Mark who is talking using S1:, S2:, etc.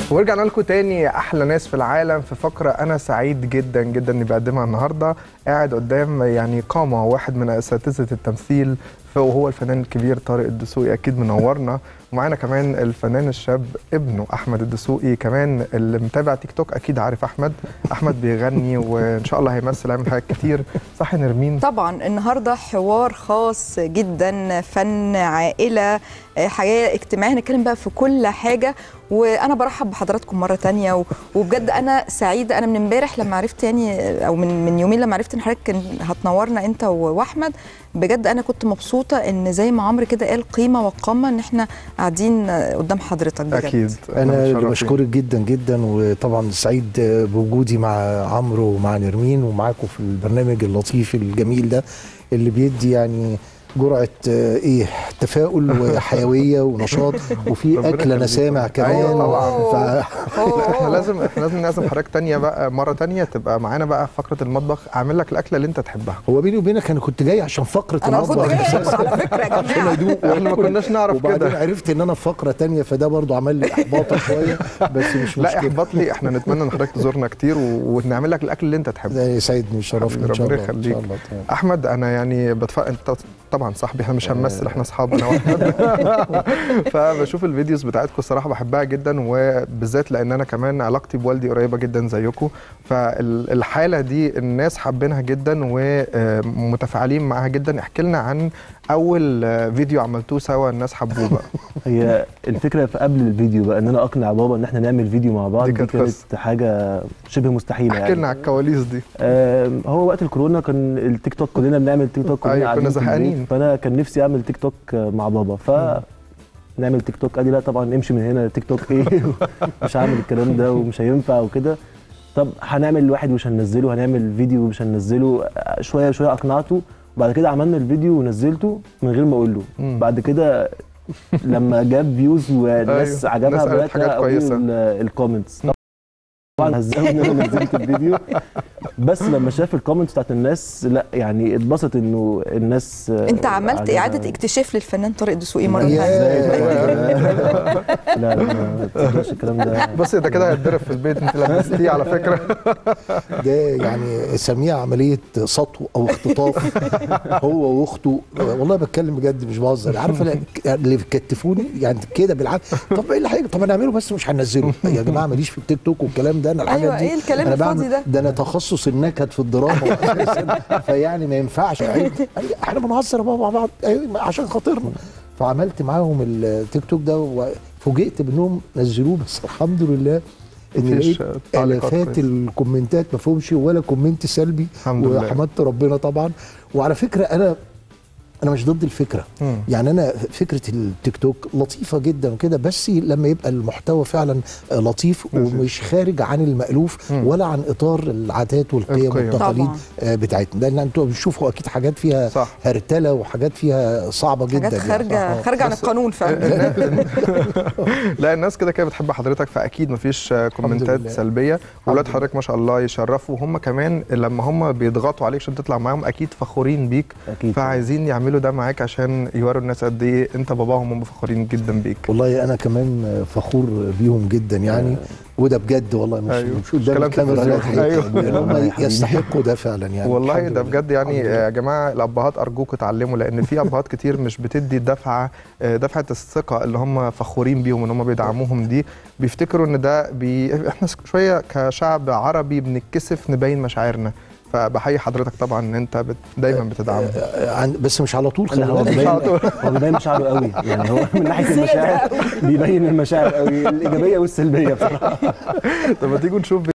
S1: ورجعنا لكم تاني احلى ناس في العالم في فقره انا سعيد جدا جدا اني بقدمها النهارده قاعد قدام يعني قامه واحد من اساتذه التمثيل وهو الفنان الكبير طارق الدسوقي اكيد منورنا ومعانا كمان الفنان الشاب ابنه احمد الدسوقي كمان اللي متابع تيك توك اكيد عارف احمد احمد بيغني وان شاء الله هيمثل هيعمل حاجات كتير صح يا نرمين
S2: طبعا النهارده حوار خاص جدا فن عائله حياه اجتماعيه هنتكلم بقى في كل حاجه وانا برحب بحضراتكم مره تانية و- وبجد انا سعيده انا من امبارح لما عرفت يعني او من من يومين لما عرفت ان حضرتك كان هتنورنا انت و- واحمد بجد انا كنت مبسوطه ان زي ما عمرو كده قال قيمه وقامه ان احنا قاعدين قدام حضرتك بجد
S1: اكيد
S3: انا اللي
S1: متشرفين.
S3: بشكرك جدا جدا وطبعا سعيد بوجودي مع عمرو ومع نرمين ومعاكم في البرنامج اللطيف الجميل ده اللي بيدي يعني جرعه آه، ايه تفاؤل وحيويه ونشاط وفي
S1: ربنا
S3: اكله انا
S1: يخليك.
S3: سامع كمان
S1: أيوة طبعاً.
S3: ف...
S2: أوه.
S1: احنا لازم احنا لازم نعزم حضرتك تانية بقى مره تانية تبقى معانا بقى في فقره المطبخ اعمل لك الاكله اللي انت تحبها
S3: هو بيني وبينك انا كنت جاي عشان فقره
S2: انا كنت
S3: المطبخ
S2: جايه
S3: أساساً.
S2: على فكره يا
S3: عشان
S2: جماعه
S3: ادوق
S1: احنا ما كناش نعرف
S3: وبعدين
S1: كده
S3: عرفت ان انا في فقره تانية فده برضو عمل لي احباطه شويه بس مش
S1: لا
S3: مشكله
S1: احبط لي احنا نتمنى ان حضرتك تزورنا كتير و- ونعمل لك الاكل اللي انت تحبه
S3: ده يسعدني ويشرفني ان شاء
S1: ربنا
S3: الله ان
S1: يخليك.
S3: شاء الله تمام.
S1: احمد انا يعني بتف... انت طبعا صاحبي احنا مش هنمثل احنا اصحاب انا واحمد فبشوف الفيديوز بتاعتكم الصراحه بحبها جدا وبالذات لان انا كمان علاقتي بوالدي قريبه جدا زيكم فالحاله دي الناس حابينها جدا ومتفاعلين معاها جدا احكي لنا عن اول فيديو عملتوه سوا الناس حبوه بقى
S4: هي الفكره في قبل الفيديو بقى ان انا اقنع بابا ان احنا نعمل فيديو مع بعض
S1: دي
S4: دي
S1: كانت
S4: كانت
S1: قصة.
S4: حاجه شبه مستحيله
S1: احكي
S4: يعني
S1: لنا على الكواليس دي
S4: آم، هو وقت الكورونا كان التيك توك كلنا بنعمل تيك توك كلنا
S1: أيوة، كنا
S4: قاعدين في البيت،
S1: زهقانين.
S4: فانا كان نفسي اعمل تيك توك مع بابا ف نعمل تيك توك قال لي لا طبعا امشي من هنا تيك توك ايه مش هعمل الكلام ده ومش هينفع وكده طب هنعمل واحد ومش هننزله هنعمل فيديو ومش هننزله آه، شويه شويه اقنعته وبعد كده عملنا الفيديو ونزلته من غير ما اقول له
S1: مم.
S4: بعد كده لما جاب فيوز والناس
S1: أيوة،
S4: عجبها
S1: الناس قالت
S4: بدات
S1: حاجات
S4: اقول
S1: كويسة.
S4: الكومنتس طبعا هزقوا ان انا نزلت الفيديو بس لما شاف الكومنتس بتاعت الناس لا يعني اتبسط انه الناس
S2: انت عملت
S4: عجبها.
S2: اعاده اكتشاف للفنان طارق دسوقي مره
S3: ياه.
S2: ثانيه
S4: لا لا ما تقدرش الكلام ده
S1: بص ده كده هيتضرب في البيت انت لبستيه على فكره
S3: ده يعني سميها عمليه سطو او اختطاف هو واخته والله بتكلم بجد مش بهزر عارفه لا- اللي بيكتفوني يعني كده بالعكس طب ايه اللي هيجي طب هنعمله بس مش هننزله يا جماعه ماليش في التيك توك والكلام ده انا الحاجات
S2: أيوة،
S3: دي
S2: إيه الكلام
S3: أنا
S2: الفاضي
S3: بعمل-
S2: ده؟
S3: ده انا تخصص النكد في الدراما أساساً. فيعني ما ينفعش عيب. قال لي احنا بنهزر بقى مع بعض أيوة، عشان خاطرنا فعملت معاهم التيك توك ده وفوجئت بانهم نزلوه بس الحمد لله ان
S1: مفيش
S3: لقيت
S1: تعليقات
S3: الافات
S1: كويسة.
S3: الكومنتات ما فيهمش ولا كومنت سلبي
S1: الحمد لله.
S3: وحمدت ربنا طبعا وعلى فكره انا انا مش ضد الفكره
S1: مم.
S3: يعني انا فكره التيك توك لطيفه جدا وكده بس لما يبقى المحتوى فعلا لطيف
S1: لذيذ.
S3: ومش خارج عن المالوف
S1: مم.
S3: ولا عن اطار العادات والقيم
S1: القيم.
S3: والتقاليد
S2: طبعاً.
S3: آه، بتاعتنا لان انتوا بتشوفوا اكيد حاجات فيها
S1: صح.
S3: هرتله وحاجات فيها صعبه جدا
S2: حاجات
S3: يعني.
S2: خارجه
S3: آه.
S2: خارجه عن
S1: بس-
S2: القانون فعلا
S1: لا الناس كده كده بتحب حضرتك فاكيد مفيش آه، كومنتات
S3: لله.
S1: سلبيه واولاد
S3: لله.
S1: حضرتك ما شاء الله يشرفوا هم كمان لما هم بيضغطوا عليك عشان تطلع معاهم اكيد فخورين بيك
S4: اكيد
S1: فعايزين يعملوا ده معاك عشان يوروا الناس قد ايه انت باباهم هم فخورين جدا بيك
S3: والله انا كمان فخور بيهم جدا يعني وده بجد والله مش
S1: أيوه.
S3: مش قدام
S1: كلام
S3: الكاميرا
S1: تلفزيون.
S3: لا،
S1: أيوه.
S3: إن هم يستحقوا ده فعلا يعني
S1: والله
S3: الحمد
S1: ده
S3: لله.
S1: بجد يعني
S3: الحمد لله.
S1: يا جماعه الابهات ارجوكوا اتعلموا لان في ابهات كتير مش بتدي دفعه آه، دفعه الثقه اللي هم فخورين بيهم ان هم بيدعموهم دي بيفتكروا ان ده بي... احنا شويه كشعب عربي بنتكسف نبين مشاعرنا فبحيي حضرتك طبعا ان انت بت... دايما بتدعمهم
S3: آه، عن- بس مش على طول خلي
S4: لا هو
S3: بالك.
S4: بيبين هو بيبين مشاعره قوي يعني هو من ناحيه المشاعر بيبين المشاعر قوي الايجابيه والسلبيه بصراحه
S1: طب ما تيجوا نشوف